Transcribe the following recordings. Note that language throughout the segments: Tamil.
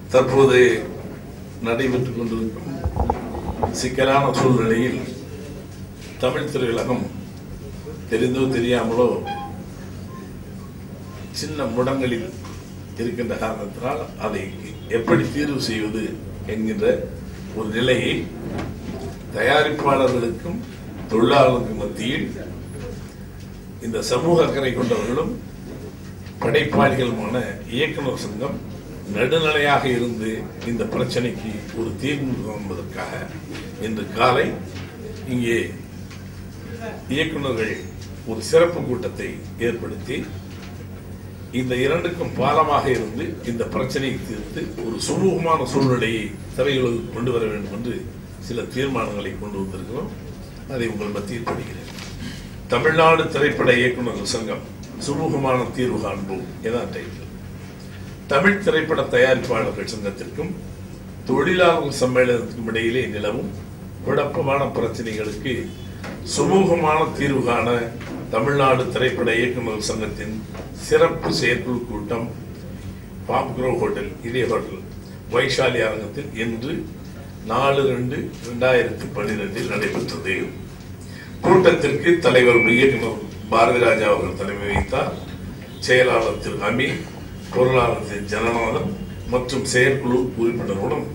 தற்போது நடைபெற்றுக் கொண்டிருக்கும் சிக்கலான சூழ்நிலையில் தமிழ் திரையுலகம் தெரிந்தோ தெரியாமலோ சின்ன முடங்களில் இருக்கின்ற காரணத்தினால் அதை எப்படி தீர்வு செய்வது என்கின்ற ஒரு நிலையை தயாரிப்பாளர்களுக்கும் தொழிலாளர்களுக்கும் மத்தியில் இந்த சமூக அக்கறை கொண்டவர்களும் படைப்பாளிகளுமான இயக்குனர் சங்கம் நடுநிலையாக இருந்து இந்த பிரச்சனைக்கு ஒரு தீர்வு காண்பதற்காக இன்று காலை இங்கே இயக்குனர்கள் ஒரு சிறப்பு கூட்டத்தை ஏற்படுத்தி இந்த இரண்டுக்கும் பாலமாக இருந்து இந்த பிரச்சனையை தீர்த்து ஒரு சுமூகமான சூழ்நிலையை திரையுலகுக்கு கொண்டு வர வேண்டும் என்று சில தீர்மானங்களை கொண்டு வந்திருக்கிறோம் அதை உங்கள் மத்தியில் படிக்கிறேன் தமிழ்நாடு திரைப்பட இயக்குநர்கள் சங்கம் சுமூகமான தீர்வு காண்போம் இதான் டைட்டில் தமிழ் திரைப்பட தயாரிப்பாளர்கள் சங்கத்திற்கும் தொழிலாளர்கள் சம்மேளனத்திற்கும் இடையிலே நிலவும் குழப்பமான பிரச்சனைகளுக்கு சுமூகமான தீர்வு காண தமிழ்நாடு திரைப்பட இயக்குநர்கள் சங்கத்தின் சிறப்பு செயற்குழு கூட்டம் பாப்க்ரோ ஹோட்டல் இதே ஹோட்டல் வைஷாலி அரங்கத்தில் இன்று நாலு ரெண்டு இரண்டாயிரத்தி பன்னிரெண்டில் நடைபெற்றது கூட்டத்திற்கு தலைவர் இயக்குனர் பாரதி ராஜா அவர்கள் தலைமை வைத்தார் செயலாளர் திரு அமீன் பொருளாளர் திரு ஜனநாதன் மற்றும் செயற்குழு உறுப்பினர்களுடன்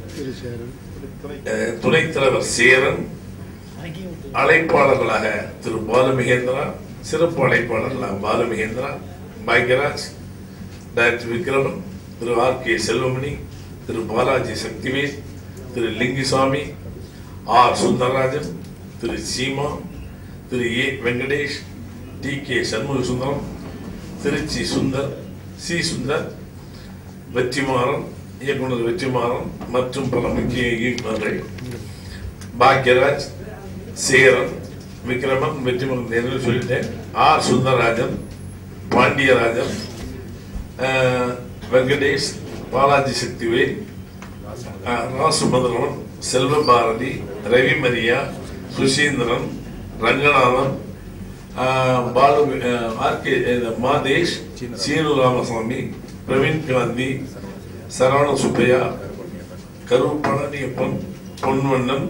அஹ், துணைத் தலைவர் சேரன் அழைப்பாளர்களாக திரு பாலுமகேந்திரா சிறப்பு அழைப்பாளர்களாக Balu Mahendra Bhagyaraj doctor Vikraman Thiru R K Selvamani Thiru Balaji Sakthivel Thiru Lingusamy R Sundarrajan Thiru Seema Thiru A Venkatesh T K Shanmuga Sundaram Trichy Sundar C Sundar Vetrimaaran இயக்குனர் வெற்றிமாறன் மற்றும் பல முக்கிய இயக்குநர்கள் பாக்யராஜ் சேரன் விக்ரமன் வெற்றிமாறன் என்று சொல்லிட்டேன் ஆர் சுந்தரராஜன் பாண்டியராஜன் அஹ், வெங்கடேஷ் பாலாஜி சக்திவேல் அஹ், ராசுமந்திரன் செல்வபாரதி ரவி மரியா சுசீந்திரன் ரங்கநாதன் அஹ், பாலு அஹ், ஆர் கே அஹ், மாதேஷ் சீனு ராமசாமி பிரவீன் காந்தி சரவண சுப்பையா கரு பழனியப்பன் பொன்வண்ணன்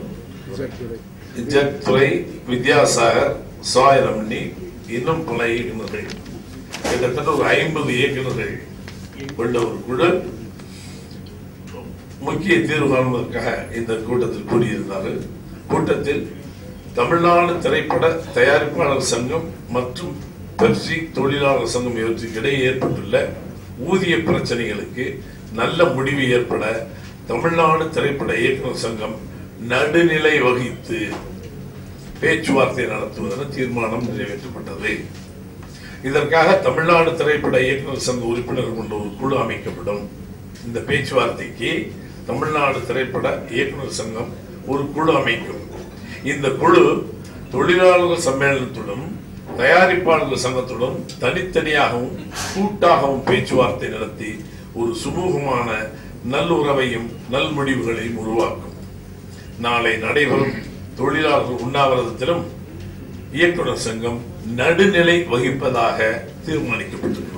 ஜட் துறை வித்யாசாகர் சாய் ரமணி இன்னும் பல இயக்குநர்கள் கிட்டத்தட்ட ஒரு ஐம்பது இயக்குநர்கள் கொண்ட ஒரு குழு முக்கிய தீர்வு காணுவதற்காக இந்த கூட்டத்தில் கூடியிருந்தார்கள் கூட்டத்தில் தமிழ்நாடு திரைப்பட தயாரிப்பாளர் சங்கம் மற்றும் பெப்சி தொழிலாளர் சங்கம் இவற்றுக்கு இடையே ஏற்பட்டுள்ள ஊதிய பிரச்சனைகளுக்கு நல்ல முடிவு ஏற்பட தமிழ்நாடு திரைப்பட இயக்குனர் சங்கம் நடுநிலை வகித்து பேச்சுவார்த்தை நடத்துவதென தீர்மானம் நிறைவேற்றப்பட்டது இதற்காக தமிழ்நாடு திரைப்பட இயக்குனர் சங்க உறுப்பினர்கள் கொண்ட ஒரு குழு அமைக்கப்படும் இந்த பேச்சுவார்த்தைக்கு தமிழ்நாடு திரைப்பட இயக்குனர் சங்கம் ஒரு குழு அமைக்கும் இந்த குழு தொழிலாளர்கள் சம்மேளனத்துடன் தயாரிப்பாளர்கள் சங்கத்துடன் தனித்தனியாகவும் கூட்டாகவும் பேச்சுவார்த்தை நடத்தி ஒரு சுமூகமான நல்லுறவையும் நல்முடிவுகளையும் உருவாக்கும் நாளை நடைபெறும் தொழிலாளர்கள் உண்ணாவிரதத்திலும் இயக்குனர் சங்கம் நடுநிலை வகிப்பதாக தீர்மானிக்கப்பட்டிருக்கிறது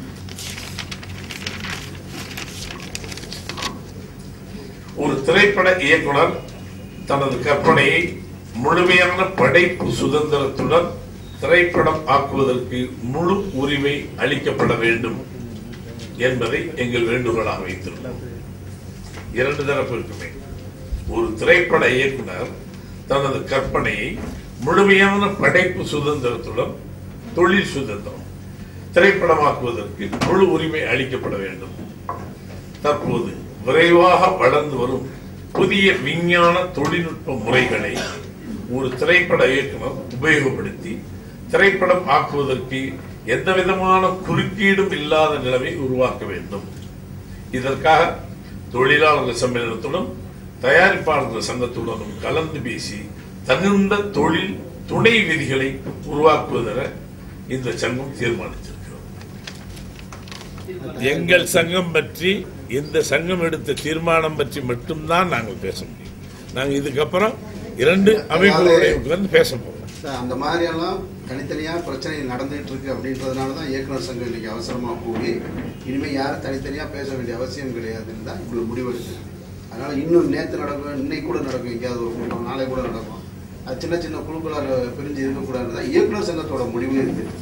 ஒரு திரைப்பட இயக்குனர் தனது கற்பனையை முழுமையான படைப்பு சுதந்திரத்துடன் திரைப்படம் ஆக்குவதற்கு முழு உரிமை அளிக்கப்பட வேண்டும் என்பதை எங்கள் வேண்டுகோளாக வைத்துள்ளோம் இரண்டு தரப்பிற்குமே ஒரு திரைப்பட இயக்குனர் தனது கற்பனையை முழுமையான படைப்பு சுதந்திரத்துடன் தொழில் சுதந்திரம் திரைப்படமாக்குவதற்கு முழு உரிமை அளிக்கப்பட வேண்டும் தற்போது விரைவாக வளர்ந்து வரும் புதிய விஞ்ஞான தொழில்நுட்ப முறைகளை ஒரு திரைப்பட இயக்குனர் உபயோகப்படுத்தி திரைப்படம் ஆக்குவதற்கு எந்த விதமான குறுக்கீடும் இல்லாத நிலைமை உருவாக்க வேண்டும் இதற்காக தொழிலாளர்கள் சம்மேளனத்துடன் தயாரிப்பாளர்கள் சங்கத்துடனும் கலந்து பேசி தகுந்த தொழில் துணை விதிகளை உருவாக்குவதென இந்த சங்கம் தீர்மானித்திருக்கிறது எங்கள் சங்கம் பற்றி இந்த சங்கம் எடுத்த தீர்மானம் பற்றி மட்டும்தான் நாங்கள் பேச முடியும் நாங்கள் இதுக்கப்புறம் இரண்டு அமைப்புகளுடைய உட்கார்ந்து பேச போறோம் சார், அந்த மாதிரியெல்லாம் தனித்தனியாக பிரச்சனை நடந்துகிட்டு இருக்கு அப்படின்றதுனால தான் இயக்குனர் சங்கம் இன்னைக்கு அவசரமாக கூடி இனிமேல் யாரும் தனித்தனியாக பேச வேண்டிய அவசியம் கிடையாதுன்னு தான் இப்படி முடிவெடுத்து அதனால் இன்னும் நேற்று நடக்கும் இன்னைக்கு கூட நடக்கும் எங்கேயாவது ஒரு கூட்டம் நாளை கூட நடக்கும் அது சின்ன சின்ன குழுக்களாக பிரிஞ்சு இருக்கக்கூடாது தான் இயக்குனர் சங்கத்தோட முடிவு இருக்குது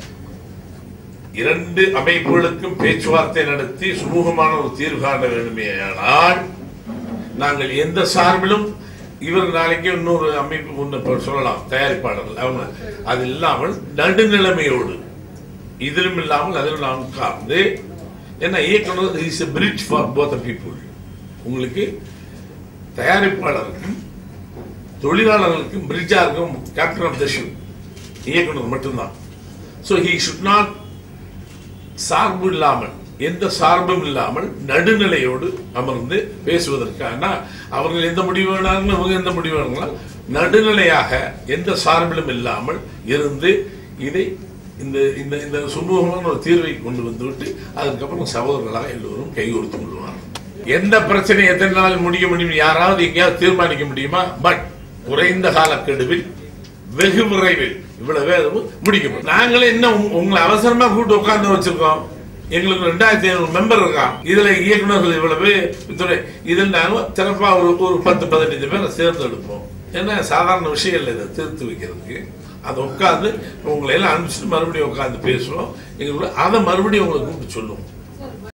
இரண்டு அமைப்புகளுக்கும் பேச்சுவார்த்தை நடத்தி சுமூகமான ஒரு தீர்வு காண வேண்டுமேயானால் நாங்கள் எந்த சார்பிலும் இவர் நாளைக்கு இன்னொரு அமைப்பு ஒன்று இப்ப சொல்லலாம் தயாரிப்பாளர்கள் அவங்க அது இல்லாமல் நடுநிலைமையோடு இதிலும் இல்லாமல் அதிலும் நாம் உட்கார்ந்து ஏன்னா இயக்குனர் is a bridge for both people உங்களுக்கு தயாரிப்பாளருக்கும் தொழிலாளர்களுக்கும் பிரிட்ஜா இருக்கும் கேப்டன் ஆஃப் த ஷிப் இயக்குனர் மட்டும்தான் ஸோ ஹி ஷுட் நாட் சார்பு இல்லாமல் எந்த சார்பும் இல்லாமல் நடுநிலையோடு அமர்ந்து பேசுவதற்கான அவர்கள் எந்த முடிவு வேணாலும் இவங்க எந்த முடிவு வேணாலும் நடுநிலையாக எந்த சார்பிலும் இல்லாமல் இருந்து இதை இந்த இந்த இந்த சுமூகமான ஒரு தீர்வை கொண்டு வந்துவிட்டு அதுக்கப்புறம் சகோதரர்களாக எல்லோரும் கைகோர்த்து கொள்வார்கள் எந்த பிரச்சனை எத்தனை நாள் முடிக்க முடியும் யாராவது எங்கேயாவது தீர்மானிக்க முடியுமா பட் குறைந்த காலக்கெடுவில் வெகு விரைவில் இவ்வளவு வேகமும் முடிக்க முடியும் நாங்களே என்ன உங்க- உங்களை அவசரமா கூட்டு உட்கார்ந்து வச்சிருக்கோம் எங்களுக்கு ரெண்டாயிரத்தி ஐநூறு மெம்பர் இருக்கான் இதுல இயக்குநர்கள் இவ்வளவு துறை இதில் நாங்கள் சிறப்பா ஒரு ஒரு பத்து பதினஞ்சு பேரை தேர்ந்தெடுப்போம் ஏன்னா சாதாரண விஷயம் இல்லை இதை தீர்த்து வைக்கிறதுக்கு அதை உட்காந்து உங்களை எல்லாம் அனுப்பிச்சிட்டு மறுபடியும் உட்காந்து பேசுவோம் எங்களுக்கு அதை மறுபடியும் உங்களை கூப்பிட்டு சொல்லுவோம்